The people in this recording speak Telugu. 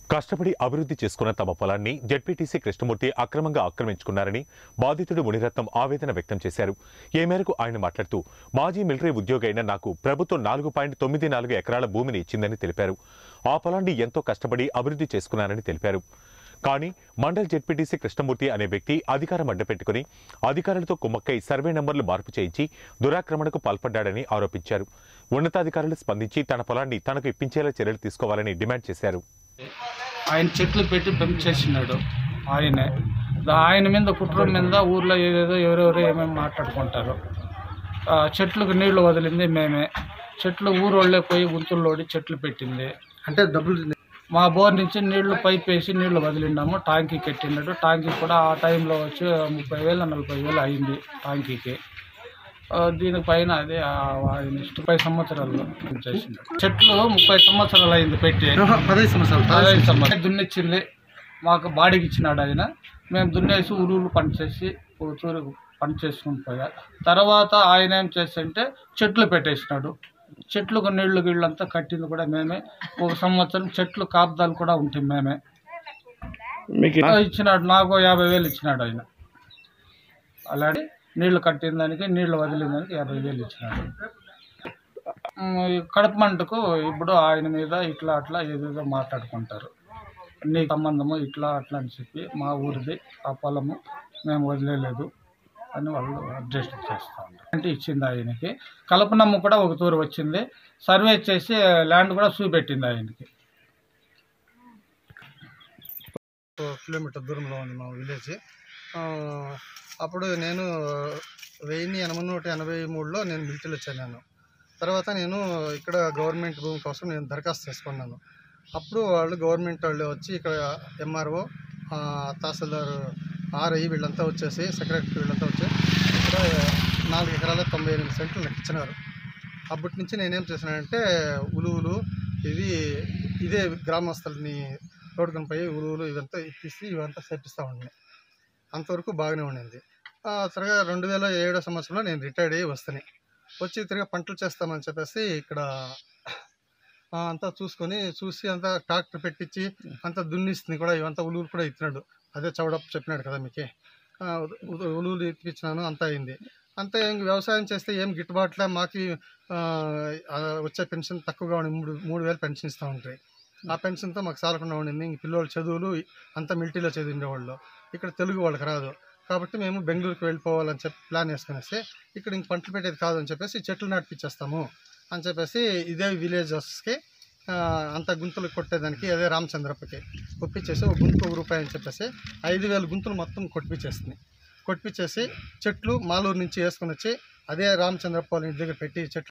కష్టపడి అభివృద్ధి చేసుకున్న తమ పొలాన్ని జడ్పీటీసీ కృష్ణమూర్తి అక్రమంగా ఆక్రమించుకున్నారని బాధితుడు మునిరత్నం ఆవేదన వ్యక్తం చేశారు ఈ మేరకు ఆయన మాట్లాడుతూ మాజీ మిలిటరీ ఉద్యోగి అయిన నాకు ప్రభుత్వం నాలుగు పాయింట్ తొమ్మిది నాలుగు ఎకరాల భూమిని ఇచ్చిందని తెలిపారు ఆ పొలాన్ని ఎంతో కష్టపడి అభివృద్ధి చేసుకున్నారని తెలిపారు కానీ మండల్ జెడ్పీటీసీ కృష్ణమూర్తి అనే వ్యక్తి అధికారం అడ్డపెట్టుకుని అధికారులతో కుమ్మక్కై సర్వే నంబర్లు మార్పు చేయించి దురాక్రమణకు పాల్పడ్డాడని ఆరోపించారు ఉన్నతాధికారులు స్పందించి తన పొలాన్ని తనకు ఇప్పించేలా చర్యలు తీసుకోవాలని డిమాండ్ చేశారు ఆయన చెట్లు పెట్టి పెంచేసినాడు ఆయనే దా- ఆయన మీద కుట్ర మీద ఊర్లో ఏదేదో ఎవరెవరో ఏమేమి మాట్లాడుకుంటారు ఆ, చెట్లకు నీళ్లు వదిలింది మేమే చెట్లు ఊరోళ్ళే పోయి గుంతుల్లోడి చెట్లు పెట్టింది అంటే డబ్బులు మా బోర్ నుంచి నీళ్లు పైప్ వేసి నీళ్లు వదిలినాము టాంకీ కట్టినాడు టాంకీ కూడా ఆ టైంలో వచ్చి ముప్పై వేలు నలభై వేలు అయింది టాంకీకి ఆ, దీనిపైన అదే ఆ, ఆయన ముప్పై సంవత్సరాలు చేసినాడు చెట్లు ముప్పై సంవత్సరాలు అయింది పెట్టి ఆహా, పదహైదు సంవత్సరాలు పదహైదు పదహైదు సంవత్సరాలు దున్నిచ్చింది మాకు బాడీకి ఇచ్చినాడు ఆయన మేము దున్నేసి ఉరువులు పని చేసి తూరు పని చేసుకుని పోయా తర్వాత ఆయన ఏం చేస్తుంటే చెట్లు పెట్టేసినాడు చెట్లకు నీళ్లు గిళ్ళు అంతా కట్టింది కూడా మేమే ఒక సంవత్సరం చెట్లు కాపుదాలు కూడా ఉంటాయి మేమే ఆ, ఇచ్చినాడు నాకు యాభై వేలు ఇచ్చినాడు ఆయన అలాగే నీళ్లు కట్టిన దానికి నీళ్లు వదిలిన దానికి యాభై వేలు ఇచ్చినాడు ఉమ్, ఈ కడప మంటకు ఇప్పుడు ఆయన మీద ఇట్లా అట్లా ఏదేదో మాట్లాడుకుంటారు నీ సంబంధము ఇట్లా అట్లా అని చెప్పి మా ఊరిది ఆ పొలము మేము వదిలేదు అని వాళ్ళు అడ్జస్ట్ చేస్తూ ఉంటారు అంటే ఇచ్చింది ఆయనకి కల్పనమ్మ కూడా ఒక తూరు వచ్చింది సర్వే చేసి ల్యాండ్ కూడా చూపెట్టింది ఆయనకి కిలోమీటర్ దూరంలో ఉంది మా విలేజ్ ఆ, అప్పుడు నేను వెయ్యి ఎనభై నూట ఎనభై మూడులో నేను మిలిటరీలో చేరాను తర్వాత నేను ఇక్కడ గవర్నమెంట్ భూమి కోసం నేను దరఖాస్తు చేసుకున్నాను అప్పుడు వాళ్ళు గవర్నమెంట్ వాళ్ళు వచ్చి ఇక్కడ ఎంఆర్ఓ తహసీల్దార్ ఆర్ఐ వీళ్ళంతా వచ్చేసి సెక్రటరీ వీళ్ళంతా వచ్చి ఇక్కడ నాలుగు ఎకరాల తొంభై ఎనిమిది సెంట్లు నాకు ఇచ్చినారు అప్పటి నుంచి నేనేం చేశానంటే ఉలువులు ఇది ఇదే గ్రామస్తుల్ని రోడ్డుకొని పోయి ఉలువులు ఇవంతా ఇప్పిస్తే ఇవంతా చేపిస్తూ ఉండే అంతవరకు బాగానే ఉండింది ఆ, తిరగా రెండు వేల ఏడో సంవత్సరంలో నేను రిటైర్డ్ అయ్యి వస్తాను వచ్చి తిరిగి పంటలు చేస్తామని చెప్పేసి ఇక్కడ ఆ, అంతా చూసుకొని చూసి అంతా ట్రాక్టర్ పెట్టించి అంతా దున్నిస్తుంది కూడా ఇవంతా ఉలువులు కూడా ఇచ్చినాడు అదే చౌడప్ చెప్పినాడు కదా మీకే ఆ, ఉ- ఉలువులు ఇప్పించినాను అంతా అయింది అంతే ఇంక వ్యవసాయం చేస్తే ఏం గిట్టుబాట్లే మాకు ఆ, ఆ, వచ్చే పెన్షన్ తక్కువగా ఉండి మూడు మూడు వేలు పెన్షన్ ఇస్తూ ఉంటాయి ఆ పెన్షన్తో మాకు చాలకుండా ఉండింది ఇంక పిల్లలు చదువులు అంతా మిలిటరీలో చదివిండేవాళ్ళు ఇక్కడ తెలుగు వాళ్ళకి రాదు కాబట్టి మేము బెంగళూరుకి వెళ్ళిపోవాలని చెప్పి ప్లాన్ వేసుకునేసి ఇక్కడ ఇంక పంటలు పెట్టేది కాదు అని చెప్పేసి చెట్లు నాటిపించేస్తాము అని చెప్పేసి ఇదే విలేజెస్కి అంత గుంతలు కొట్టేదానికి అదే రామచంద్రప్పకి ఒప్పించేసి ఒక గుంతకు ఒక రూపాయి అని చెప్పేసి ఐదు వేల గుంతలు మొత్తం కొట్టిపించేస్తుంది కొట్టిపించేసి చెట్లు మాలూరు నుంచి వేసుకొని వచ్చి అదే రామచంద్రప్ప వాళ్ళ ఇంటి దగ్గర పెట్టి చెట్లు